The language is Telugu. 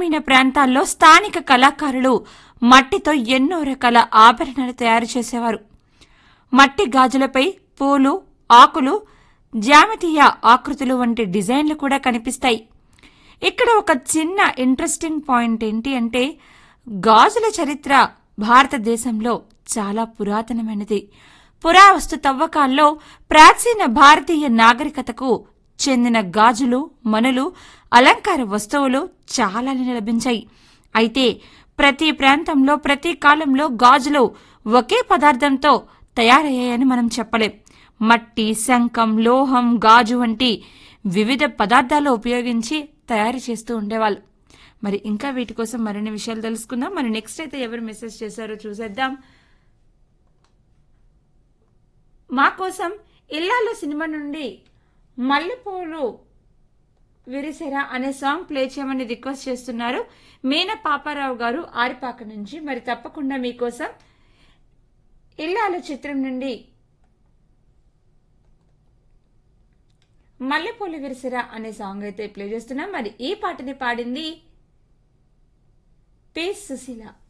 గ్రామీణ ప్రాంతాల్లో స్థానిక కళాకారులు మట్టితో ఎన్నో రకాల ఆభరణాలు తయారు చేసేవారు మట్టి గాజులపై పూలు ఆకులు జ్యామితీయ ఆకృతులు వంటి డిజైన్లు కూడా కనిపిస్తాయి ఇక్కడ ఒక చిన్న ఇంట్రెస్టింగ్ పాయింట్ ఏంటి అంటే గాజుల చరిత్ర భారతదేశంలో చాలా పురాతనమైనది పురావస్తు తవ్వకాల్లో ప్రాచీన భారతీయ నాగరికతకు చెందిన గాజులు మనులు అలంకార వస్తువులు చాలా లభించాయి అయితే ప్రతి ప్రాంతంలో ప్రతి కాలంలో గాజులు ఒకే పదార్థంతో తయారయ్యాయని మనం చెప్పలేం మట్టి శంఖం లోహం గాజు వంటి వివిధ పదార్థాలు ఉపయోగించి తయారు చేస్తూ ఉండేవాళ్ళు మరి ఇంకా వీటి కోసం మరిన్ని విషయాలు తెలుసుకుందాం మరి నెక్స్ట్ అయితే ఎవరు మెసేజ్ చేశారో చూసేద్దాం మా కోసం ఇల్లాలు సినిమా నుండి మల్లెపూలు విరిసెరా అనే సాంగ్ ప్లే చేయమని రిక్వెస్ట్ చేస్తున్నారు మీన పాపారావు గారు ఆరిపాక నుంచి మరి తప్పకుండా మీకోసం ఇల్లాలు చిత్రం నుండి మల్లెపూలు విరిసిరా అనే సాంగ్ అయితే ప్లే చేస్తున్నాం మరి ఈ పాటని పాడింది పి సుశీల